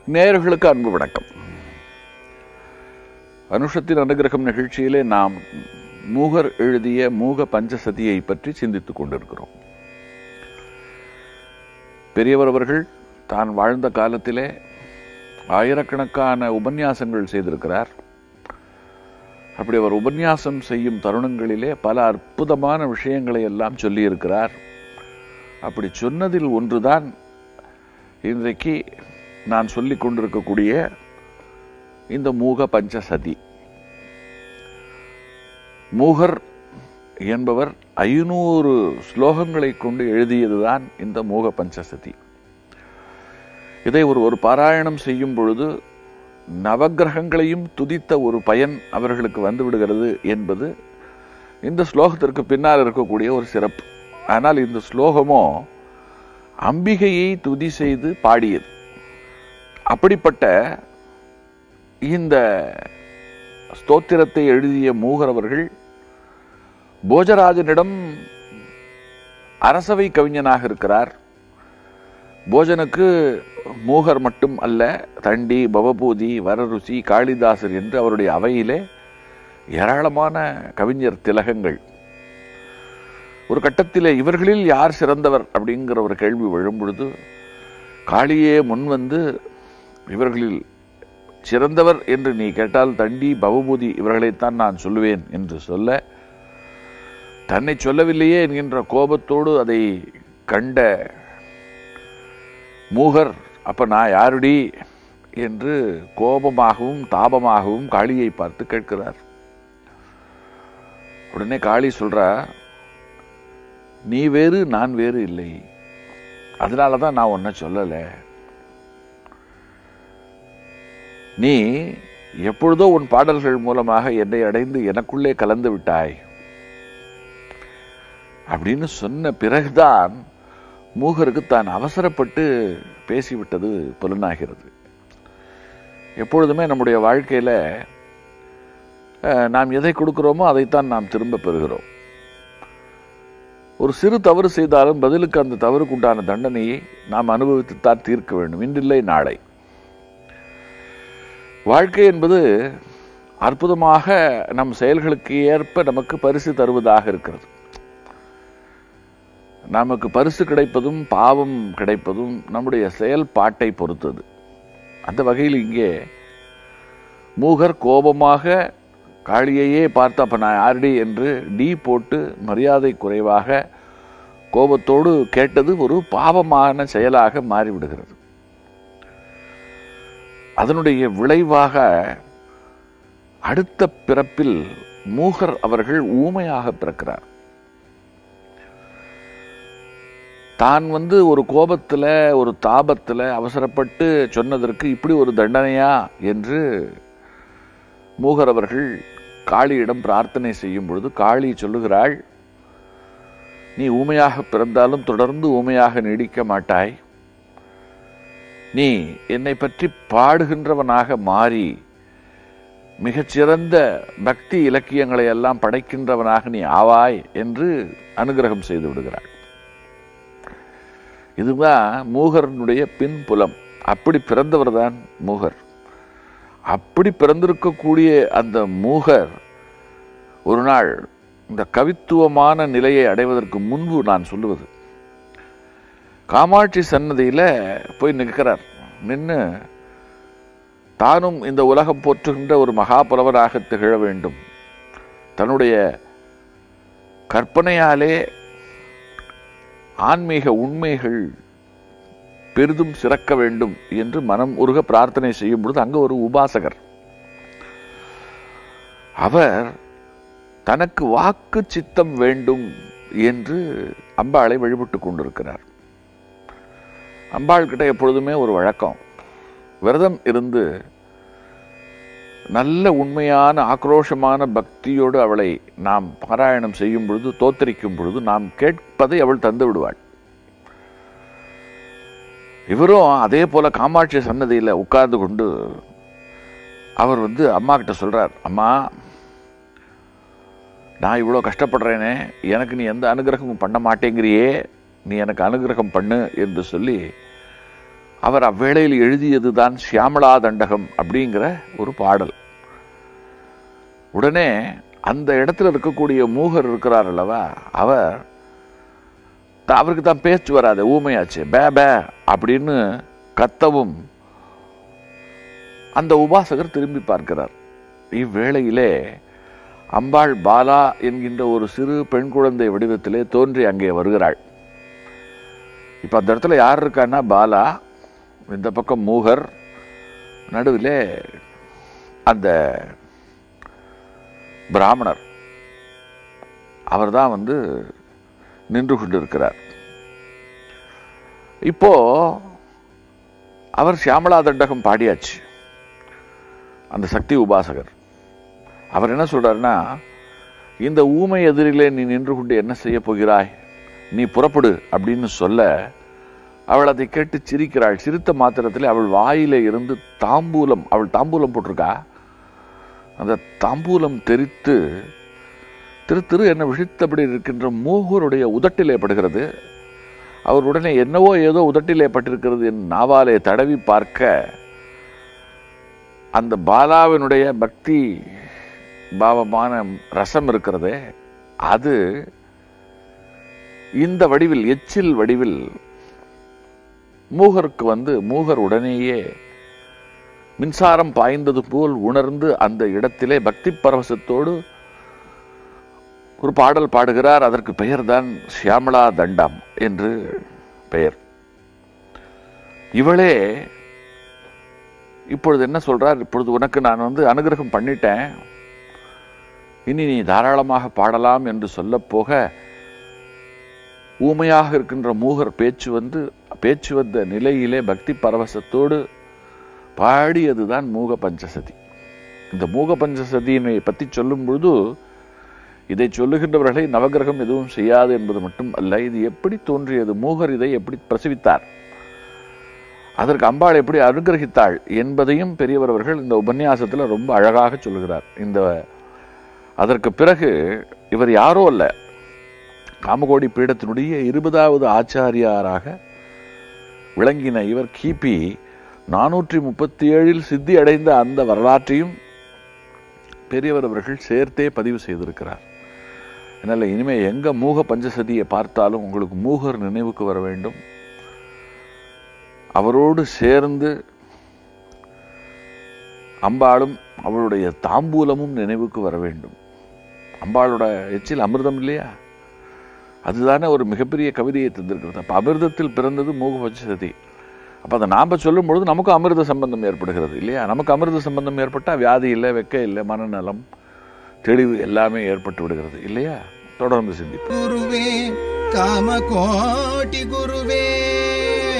நேயர்களுக்கு அன்பு வணக்கம் அனுஷத்தின் அனுகிரகம் நிகழ்ச்சியிலே நாம் மூகர் எழுதிய மூக பஞ்சசதியை பற்றி சிந்தித்துக் கொண்டிருக்கிறோம் பெரியவர் அவர்கள் தான் வாழ்ந்த காலத்திலே ஆயிரக்கணக்கான உபன்யாசங்கள் செய்திருக்கிறார் அப்படி அவர் உபன்யாசம் செய்யும் தருணங்களிலே பல அற்புதமான விஷயங்களை எல்லாம் சொல்லியிருக்கிறார் அப்படி சொன்னதில் ஒன்றுதான் இன்றைக்கு நான் சொல்லிக் கொண்டிருக்கக்கூடிய இந்த மூக பஞ்சசதி மூகர் என்பவர் ஐநூறு ஸ்லோகங்களை கொண்டு எழுதியதுதான் இந்த மூக பஞ்சசதி இதை ஒரு ஒரு பாராயணம் செய்யும் பொழுது நவக்கிரகங்களையும் துதித்த ஒரு பயன் அவர்களுக்கு வந்து விடுகிறது என்பது இந்த ஸ்லோகத்திற்கு பின்னால் இருக்கக்கூடிய ஒரு சிறப்பு ஆனால் இந்த ஸ்லோகமோ அம்பிகையை துதி செய்து பாடியது அப்படிப்பட்ட இந்த ஸ்தோத்திரத்தை எழுதிய மூகர் அவர்கள் போஜராஜனிடம் அரசவை கவிஞனாக இருக்கிறார் போஜனுக்கு மூகர் மட்டும் அல்ல தண்டி பவபூதி வரருசி காளிதாசர் என்று அவருடைய அவையிலே ஏராளமான கவிஞர் திலகங்கள் ஒரு கட்டத்தில் இவர்களில் யார் சிறந்தவர் அப்படிங்கிற ஒரு கேள்வி விழும்பொழுது காளியே முன்வந்து இவர்களில் சிறந்தவர் என்று நீ கேட்டால் தண்டி பவபூதி இவர்களைத்தான் நான் சொல்லுவேன் என்று சொல்ல தன்னை சொல்லவில்லையே என்கின்ற கோபத்தோடு அதை கண்ட மூகர் அப்ப நான் யாருடி என்று கோபமாகவும் தாபமாகவும் காளியை பார்த்து கேட்கிறார் உடனே காளி சொல்றா நீ வேறு நான் வேறு இல்லை அதனால தான் நான் ஒன்ன சொல்லல நீ எப்பொழுதோ உன் பாடல்கள் மூலமாக என்னை அடைந்து எனக்குள்ளே கலந்து விட்டாய் அப்படின்னு சொன்ன பிறகுதான் மூகருக்கு தான் அவசரப்பட்டு பேசிவிட்டது புலனாகிறது எப்பொழுதுமே நம்முடைய வாழ்க்கையில நாம் எதை கொடுக்கிறோமோ அதைத்தான் நாம் திரும்ப பெறுகிறோம் ஒரு சிறு தவறு செய்தாலும் பதிலுக்கு அந்த தவறுக்கு உண்டான தண்டனையை நாம் அனுபவித்துத்தான் தீர்க்க வேண்டும் இன்றில்லை நாளை வாழ்க்கை என்பது அற்புதமாக நம் செயல்களுக்கு ஏற்ப நமக்கு பரிசு தருவதாக இருக்கிறது நமக்கு பரிசு கிடைப்பதும் பாவம் கிடைப்பதும் நம்முடைய செயல்பாட்டை பொறுத்தது அந்த வகையில் இங்கே மூகர் கோபமாக காளியையே பார்த்து அப்ப நான் யாரடி என்று டி போட்டு மரியாதை குறைவாக கோபத்தோடு கேட்டது ஒரு பாவமான செயலாக மாறிவிடுகிறது அதனுடைய விளைவாக அடுத்த பிறப்பில் மூகர் அவர்கள் ஊமையாக பிறக்கிறார் தான் வந்து ஒரு கோபத்தில் ஒரு தாபத்தில் அவசரப்பட்டு சொன்னதற்கு இப்படி ஒரு தண்டனையா என்று மூகர் அவர்கள் காளியிடம் பிரார்த்தனை செய்யும் பொழுது காளி சொல்லுகிறாள் நீ ஊமையாக பிறந்தாலும் தொடர்ந்து ஊமையாக நீடிக்க மாட்டாய் நீ என்னை பற்றி பாடுகின்றவனாக மாறி மிகச்சிறந்த பக்தி இலக்கியங்களை எல்லாம் படைக்கின்றவனாக நீ ஆவாய் என்று அனுகிரகம் செய்து விடுகிறாள் இதுதான் மூகரனுடைய பின்புலம் அப்படி பிறந்தவர் தான் மூகர் அப்படி பிறந்திருக்கக்கூடிய அந்த மூகர் ஒரு நாள் இந்த கவித்துவமான நிலையை அடைவதற்கு முன்பு நான் சொல்லுவது காமாட்சி சன்னதியில் போய் நிற்கிறார் நின்று தானும் இந்த உலகம் போற்றுகின்ற ஒரு மகாபுலவராக திகழ வேண்டும் தன்னுடைய கற்பனையாலே ஆன்மீக உண்மைகள் பெரிதும் சிறக்க வேண்டும் என்று மனம் உருக பிரார்த்தனை செய்யும் பொழுது அங்கு ஒரு உபாசகர் அவர் தனக்கு வாக்கு சித்தம் வேண்டும் என்று அம்பாளை வழிபட்டுக் கொண்டிருக்கிறார் அம்பாள் கிட்ட எப்பொழுதுமே ஒரு வழக்கம் விரதம் இருந்து நல்ல உண்மையான ஆக்ரோஷமான பக்தியோடு அவளை நாம் பாராயணம் செய்யும் பொழுது தோத்தரிக்கும் பொழுது நாம் கேட்பதை அவள் தந்து விடுவாள் இவரும் அதே போல காமாட்சி சன்னதியில் உட்கார்ந்து கொண்டு அவர் வந்து அம்மா கிட்ட சொல்றார் அம்மா நான் இவ்வளோ கஷ்டப்படுறேனே எனக்கு நீ எந்த அனுகிரகமும் பண்ண மாட்டேங்கிறியே நீ எனக்கு அனுகிரகம் பண்ணு என்று சொல்லி அவர் அவ்வேளையில் எழுதியதுதான் சியாமளா தண்டகம் அப்படிங்கிற ஒரு பாடல் உடனே அந்த இடத்துல இருக்கக்கூடிய மூகர் இருக்கிறார் அல்லவா அவர் த- அவருக்கு தான் பேச்சு வராது ஊமையாச்சு பே பே அப்படின்னு கத்தவும் அந்த உபாசகர் திரும்பி பார்க்கிறார் இவ்வேளையிலே அம்பாள் பாலா என்கின்ற ஒரு சிறு பெண் குழந்தை வடிவத்திலே தோன்றி அங்கே வருகிறாள் இப்ப அந்த இடத்துல யார் இருக்கான்னா பாலா இந்த பக்கம் மூகர் நடுவிலே அந்த பிராமணர் அவர்தான் வந்து நின்று கொண்டிருக்கிறார் இப்போ அவர் சியாமளா தண்டகம் பாடியாச்சு அந்த சக்தி உபாசகர் அவர் என்ன சொல்றாருன்னா இந்த ஊமை எதிரிலே நீ நின்று கொண்டு என்ன செய்ய போகிறாய் நீ புறப்படு அப்படின்னு சொல்ல அவள் அதை கேட்டு சிரிக்கிறாள் சிரித்த மாத்திரத்தில் அவள் வாயிலே இருந்து தாம்பூலம் அவள் தாம்பூலம் போட்டிருக்கா அந்த தாம்பூலம் தெரித்து திரு திரு என்ன விழித்தபடி இருக்கின்ற மூகருடைய உதட்டிலே படுகிறது அவர் உடனே என்னவோ ஏதோ உதட்டிலே பட்டிருக்கிறது என் நாவாலே தடவி பார்க்க அந்த பாலாவினுடைய பக்தி பாவமான ரசம் இருக்கிறதே அது இந்த வடிவில் எச்சில் வடிவில் மூகருக்கு வந்து மூகர் உடனேயே மின்சாரம் பாய்ந்தது போல் உணர்ந்து அந்த இடத்திலே பக்தி பரவசத்தோடு ஒரு பாடல் பாடுகிறார் அதற்கு பெயர்தான் சியாமளா தண்டம் என்று பெயர் இவளே இப்பொழுது என்ன சொல்றார் இப்பொழுது உனக்கு நான் வந்து அனுகிரகம் பண்ணிட்டேன் இனி நீ தாராளமாக பாடலாம் என்று சொல்ல போக ஊமையாக இருக்கின்ற மூகர் பேச்சு வந்து பேச்சு வந்த நிலையிலே பக்தி பரவசத்தோடு பாடியதுதான் மூக பஞ்சசதி இந்த மூக பஞ்சசதியினை பற்றி சொல்லும் பொழுது இதை சொல்லுகின்றவர்களை நவகிரகம் எதுவும் செய்யாது என்பது மட்டும் அல்ல இது எப்படி தோன்றியது மூகர் இதை எப்படி பிரசவித்தார் அதற்கு அம்பாள் எப்படி அனுகிரகித்தாள் என்பதையும் பெரியவர் அவர்கள் இந்த உபன்யாசத்தில் ரொம்ப அழகாக சொல்லுகிறார் இந்த அதற்கு பிறகு இவர் யாரோ அல்ல காமகோடி பீடத்தினுடைய இருபதாவது ஆச்சாரியாராக விளங்கின இவர் கிபி நானூற்றி முப்பத்தி ஏழில் சித்தி அடைந்த அந்த வரலாற்றையும் பெரியவர் அவர்கள் சேர்த்தே பதிவு செய்திருக்கிறார் அதனால் இனிமே எங்க மூக பஞ்சசதியை பார்த்தாலும் உங்களுக்கு மூகர் நினைவுக்கு வர வேண்டும் அவரோடு சேர்ந்து அம்பாளும் அவளுடைய தாம்பூலமும் நினைவுக்கு வர வேண்டும் அம்பாளோட எச்சில் அமிர்தம் இல்லையா அதுதானே ஒரு மிகப்பெரிய கவிதையை தந்திருக்கிறது அப்போ அமிர்தத்தில் பிறந்தது மூக பஞ்சசதி அப்போ அதை நாம் சொல்லும் பொழுது நமக்கு அமிர்த சம்பந்தம் ஏற்படுகிறது இல்லையா நமக்கு அமிர்த சம்பந்தம் ஏற்பட்டால் வியாதி இல்லை வெக்க இல்லை மனநலம் தெளிவு எல்லாமே ஏற்பட்டு விடுகிறது இல்லையா தொடர்ந்து சிந்திப்போம் ಗುರುವೇ ಕಾಮಕೋಟಿ ಗುರುವೇ